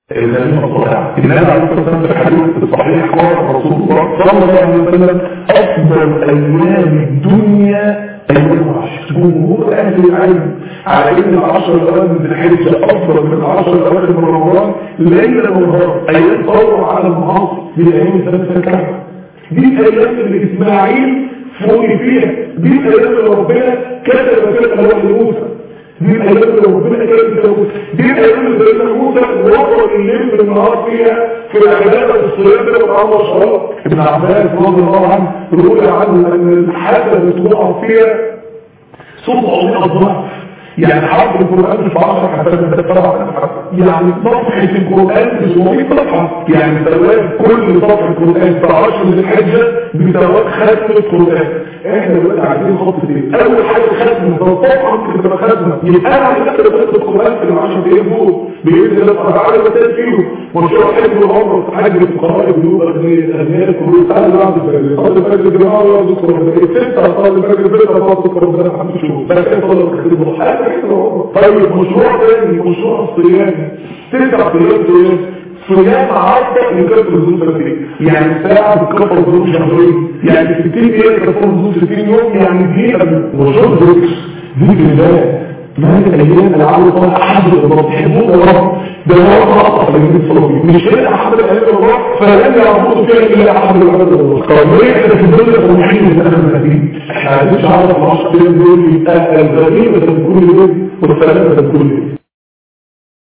الغنيمة الطائعة النبي عليه الصلاة والسلام في الحديث الصحيح قال رسول الله صلى الله عليه وسلم أفضل أيام الدنيا أيام العشر جمهور أهل العلم على إن العشر الأوائل من الحجة أفضل من العشر الأواخر من رمضان ليلا ونهار أيام طور على المعاصي من أيام ثلاثة كعبة دي الأيام اللي إسماعيل فوق فيها دي الأيام اللي ربنا كتب فيها الألواح لموسى دي الايام اللي ربنا كان بيسوي دي الايام اللي سيدنا موسى وصل الليل بالنهار فيها في العباده الصيام ده وعمل شراب ابن عباس رضي الله عنه روي عنه ان الحسنه بتقع فيها سبع اضعاف يعني حرف القرآن مش بعشر حسنات ده طبعا يعني صفحة القرآن مش 100 صفحة يعني ثواب كل صفحة القرآن في 10 من الحجة بثواب ختم القرآن احنا دلوقتي عايزين خط ايه اول حاجة ختم ده صفحة ممكن تبقى ختمة يبقى انا عايز اكتب بس القرآن في ال 10 ايام دول باذن الله تعالى مثال فيهم مشروع حلم العمر حاجة الفقراء بيقولوا اغنياء كل تعالى بعد الفجر صلي الفجر يا جماعة يقعد يذكر ربنا ستة صلي الفجر ستة صلي يذكر ربنا خمس شهور بس ايه صلي الفجر طيب مشروع تاني مشروع الصيام تسع صيام صيام صيام عرضة لكفر الظروف الفكرية يعني ساعة بتكفر الظروف شهرين يعني 60 دقيقة تكفر الظروف 60 يوم يعني دقيقة مشروع ذكر ذكر الله ما هذه الايام اللي عملوا طالع احد الرب تحبون الرب ده هو اقصى من الصلاه مش كده احد الايام الرب فلم يعبدوا فيها الا احد العباد الرب طب ليه احنا في الدنيا فرحين من اهل المدينه احنا عايزين نعرف ال 10 ايام دول يبقى الغريبه تكون ليه والسلامه تكون ليه